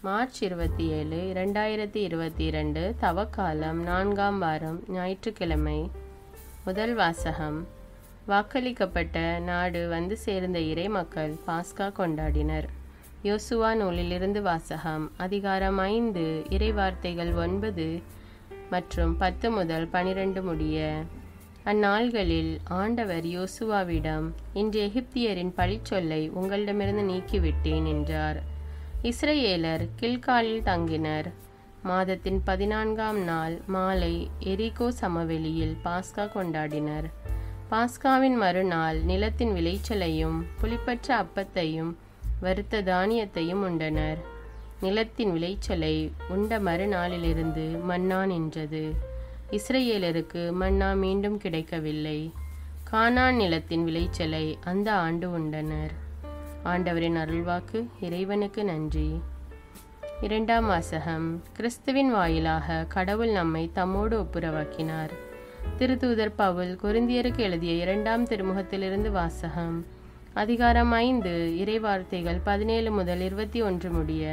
March இருபத்தி ஏழு இரண்டாயிரத்தி இருபத்தி இரண்டு தவக்காலம் நான்காம் வாரம் ஞாயிற்றுக்கிழமை முதல் வாசகம் வாக்களிக்கப்பட்ட நாடு வந்து சேர்ந்த இறை மக்கள் பாஸ்கா கொண்டாடினர் யோசுவா நூலிலிருந்து வாசகம் அதிகாரம் ஐந்து இறை வார்த்தைகள் ஒன்பது மற்றும் பத்து முதல் பனிரெண்டு முடிய அந்நாள்களில் ஆண்டவர் யோசுவாவிடம் இன்று எகிப்தியரின் பழிச்சொல்லை உங்களிடமிருந்து நீக்கிவிட்டேன் என்றார் இஸ்ரேலர் கில்காலில் தங்கினர் மாதத்தின் பதினான்காம் நாள் மாலை எரிகோ சமவெளியில் பாஸ்கா கொண்டாடினர் பாஸ்காவின் மறுநாள் நிலத்தின் விளைச்சலையும் புளிப்பற்ற அப்பத்தையும் வறுத்த தானியத்தையும் உண்டனர் நிலத்தின் விளைச்சலை உண்ட மறுநாளிலிருந்து மன்னா நின்றது இஸ்ரேலருக்கு மன்னா மீண்டும் கிடைக்கவில்லை கானான் நிலத்தின் விளைச்சலை அந்த ஆண்டு உண்டனர் ஆண்டவரின் அருள்வாக்கு இறைவனுக்கு நன்றி இரண்டாம் வாசகம் கிறிஸ்துவின் வாயிலாக கடவுள் நம்மை தம்மோடு ஒப்புரவாக்கினார் திருத்தூதர் பவுல் கொரிந்தியருக்கு எழுதிய இரண்டாம் திருமுகத்திலிருந்து வாசகம் அதிகாரம் ஐந்து இறை வார்த்தைகள் பதினேழு முதல் இருபத்தி ஒன்று முடிய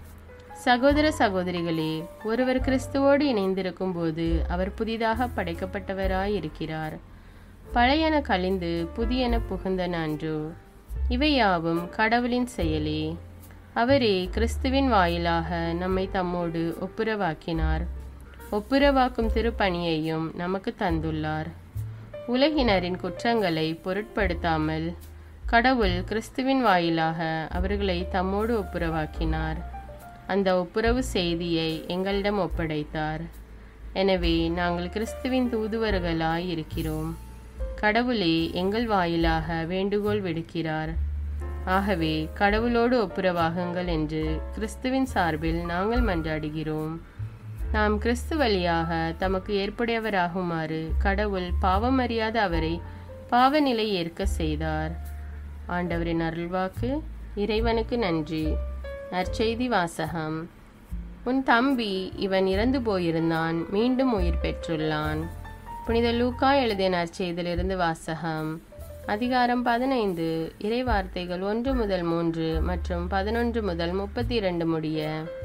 சகோதர சகோதரிகளே ஒருவர் கிறிஸ்துவோடு இணைந்திருக்கும் போது அவர் புதிதாக படைக்கப்பட்டவராய் இருக்கிறார் பழையன கழிந்து புதியன புகுந்தன அன்றோ இவையாவும் கடவுளின் செயலே அவரே கிறிஸ்துவின் வாயிலாக நம்மை தம்மோடு ஒப்புரவாக்கினார் ஒப்புரவாக்கும் திருப்பணியையும் நமக்கு தந்துள்ளார் உலகினரின் குற்றங்களை பொருட்படுத்தாமல் கடவுள் கிறிஸ்துவின் வாயிலாக அவர்களை தம்மோடு ஒப்புரவாக்கினார் அந்த ஒப்புரவு செய்தியை எங்களிடம் ஒப்படைத்தார் எனவே நாங்கள் கிறிஸ்துவின் தூதுவர்களாய் இருக்கிறோம் கடவுளே எங்கள் வாயிலாக வேண்டுகோள் விடுக்கிறார் ஆகவே கடவுளோடு ஒப்புரவாகுங்கள் என்று கிறிஸ்துவின் சார்பில் நாங்கள் மன்றாடுகிறோம் நாம் கிறிஸ்து வழியாக தமக்கு ஏற்புடையவராகுமாறு கடவுள் பாவமறியாத அவரை பாவநிலை ஏற்க செய்தார் ஆண்டவரின் அருள்வாக்கு இறைவனுக்கு நன்றி நற்செய்தி வாசகம் உன் தம்பி இவன் இறந்து போயிருந்தான் மீண்டும் உயிர் பெற்றுள்ளான் புனித லூக்கா எழுதிய நற்செய்திலிருந்து வாசகம் அதிகாரம் பதினைந்து இறை வார்த்தைகள் ஒன்று முதல் மூன்று மற்றும் பதினொன்று முதல் முப்பத்தி இரண்டு முடிய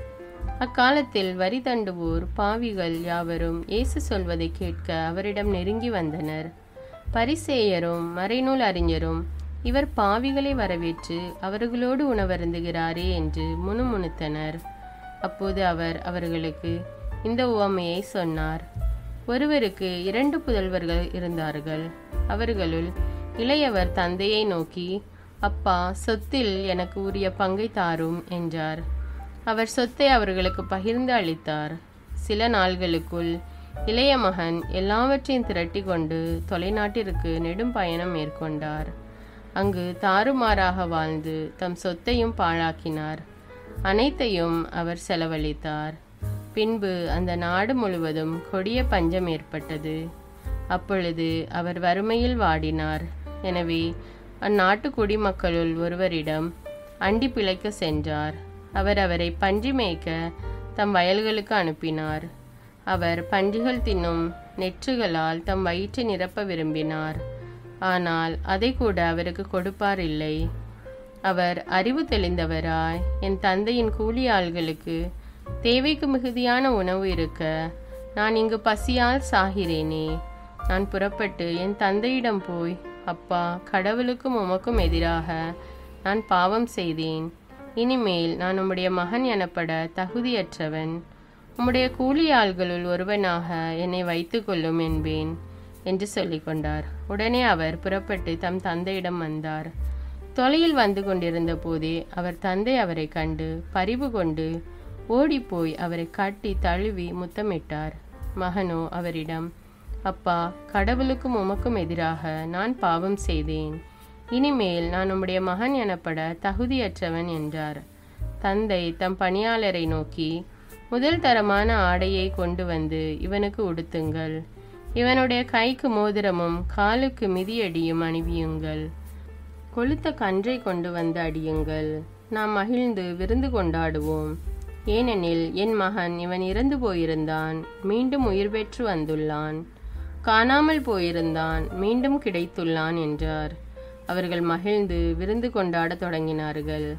அக்காலத்தில் வரி தண்டுவோர் பாவிகள் யாவரும் இயேசு சொல்வதை கேட்க அவரிடம் நெருங்கி வந்தனர் பரிசேயரும் மறைநூல் அறிஞரும் இவர் பாவிகளை வரவேற்று அவர்களோடு உணவருந்துகிறாரே என்று முணுமுணுத்தனர் அப்போது அவர் அவர்களுக்கு இந்த உவமையை சொன்னார் ஒருவருக்கு இரண்டு புதல்வர்கள் இருந்தார்கள் அவர்களுள் இளையவர் தந்தையை நோக்கி அப்பா சொத்தில் எனக்கு உரிய பங்கை தாரும் என்றார் அவர் சொத்தை அவர்களுக்கு பகிர்ந்து அளித்தார் சில நாள்களுக்குள் இளைய மகன் எல்லாவற்றையும் திரட்டி கொண்டு தொலைநாட்டிற்கு நெடும் பயணம் மேற்கொண்டார் அங்கு தாறுமாறாக வாழ்ந்து தம் சொத்தையும் பாழாக்கினார் அனைத்தையும் அவர் செலவழித்தார் பின்பு அந்த நாடு முழுவதும் கொடிய பஞ்சம் ஏற்பட்டது அப்பொழுது அவர் வறுமையில் வாடினார் எனவே அந்நாட்டு குடிமக்களுள் ஒருவரிடம் அண்டி பிழைக்க சென்றார் அவர் அவரை பன்றி மேய்க்க தம் வயல்களுக்கு அனுப்பினார் அவர் பன்றிகள் தின்னும் நெற்றுகளால் தம் வயிற்றை நிரப்ப விரும்பினார் ஆனால் அதை கூட அவருக்கு கொடுப்பார் இல்லை அவர் அறிவு தெளிந்தவராய் என் தந்தையின் கூலி ஆள்களுக்கு தேவைக்கு மிகுதியான உணவு இருக்க நான் இங்கு பசியால் சாகிறேனே நான் புறப்பட்டு என் தந்தையிடம் போய் அப்பா கடவுளுக்கும் உமக்கும் எதிராக நான் பாவம் செய்தேன் இனிமேல் நான் உம்முடைய மகன் எனப்பட தகுதியற்றவன் உம்முடைய கூலி ஆள்களுள் ஒருவனாக என்னை வைத்து கொள்ளும் என்பேன் என்று சொல்லிக் கொண்டார் உடனே அவர் புறப்பட்டு தம் தந்தையிடம் வந்தார் தொலையில் வந்து கொண்டிருந்த போதே அவர் தந்தை அவரை கண்டு பரிவு கொண்டு ஓடிப்போய் அவரை கட்டி தழுவி முத்தமிட்டார் மகனோ அவரிடம் அப்பா கடவுளுக்கும் உமக்கும் எதிராக நான் பாவம் செய்தேன் இனிமேல் நான் உம்முடைய மகன் எனப்பட தகுதியற்றவன் என்றார் தந்தை தம் பணியாளரை நோக்கி முதல் தரமான ஆடையை கொண்டு வந்து இவனுக்கு உடுத்துங்கள் இவனுடைய கைக்கு மோதிரமும் காலுக்கு மிதியடியும் அணிவியுங்கள் கொளுத்த கன்றை கொண்டு வந்து அடியுங்கள் நாம் மகிழ்ந்து விருந்து கொண்டாடுவோம் ஏனெனில் என் மகன் இவன் இறந்து போயிருந்தான் மீண்டும் உயிர் பெற்று வந்துள்ளான் காணாமல் போயிருந்தான் மீண்டும் கிடைத்துள்ளான் என்றார் அவர்கள் மகிழ்ந்து விருந்து கொண்டாடத் தொடங்கினார்கள்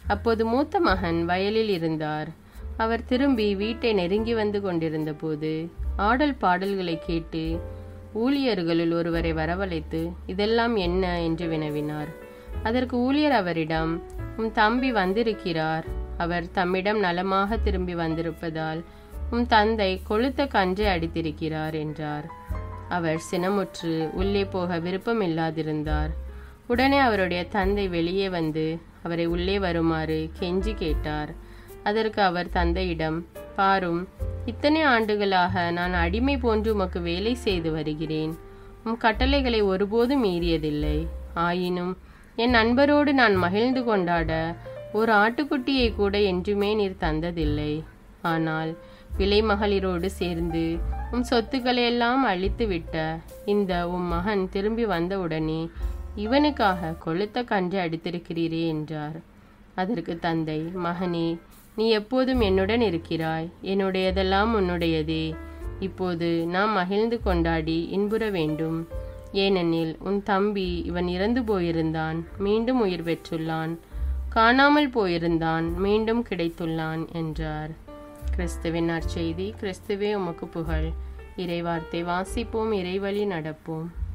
அப்போது மூத்த மகன் வயலில் இருந்தார் அவர் திரும்பி வீட்டை நெருங்கி வந்து கொண்டிருந்த போது ஆடல் பாடல்களை கேட்டு ஊழியர்களுள் ஒருவரை வரவழைத்து இதெல்லாம் என்ன என்று வினவினார் அதற்கு ஊழியர் அவரிடம் உம் தம்பி வந்திருக்கிறார் அவர் தம்மிடம் நலமாக திரும்பி வந்திருப்பதால் உம் தந்தை கொளுத்த கன்றை அடித்திருக்கிறார் என்றார் அவர் சினமுற்று உள்ளே போக விருப்பமில்லாதிருந்தார் உடனே அவருடைய தந்தை வெளியே வந்து அவரை உள்ளே வருமாறு கெஞ்சி கேட்டார் அதற்கு அவர் தந்தையிடம் பாரும் இத்தனை ஆண்டுகளாக நான் அடிமை போன்று உமக்கு வேலை செய்து வருகிறேன் உம் கட்டளைகளை ஒருபோதும் மீறியதில்லை ஆயினும் என் நண்பரோடு நான் மகிழ்ந்து கொண்டாட ஒரு ஆட்டுக்குட்டியை கூட என்றுமே நீர் தந்ததில்லை ஆனால் விலை மகளிரோடு சேர்ந்து உம் சொத்துக்களை எல்லாம் அழித்து விட்ட இந்த உம் மகன் திரும்பி வந்தவுடனே இவனுக்காக கொளுத்த கன்று அடித்திருக்கிறீரே என்றார் அதற்கு தந்தை மகனே நீ எப்போதும் என்னுடன் இருக்கிறாய் என்னுடையதெல்லாம் உன்னுடையதே இப்போது நாம் மகிழ்ந்து கொண்டாடி இன்புற வேண்டும் ஏனெனில் உன் தம்பி இவன் இறந்து போயிருந்தான் மீண்டும் உயிர் பெற்றுள்ளான் காணாமல் போயிருந்தான் மீண்டும் கிடைத்துள்ளான் என்றார் கிறிஸ்துவின் நற்செய்தி கிறிஸ்துவே உமக்கு புகழ் இறைவார்த்தை வாசிப்போம் இறைவழி நடப்போம்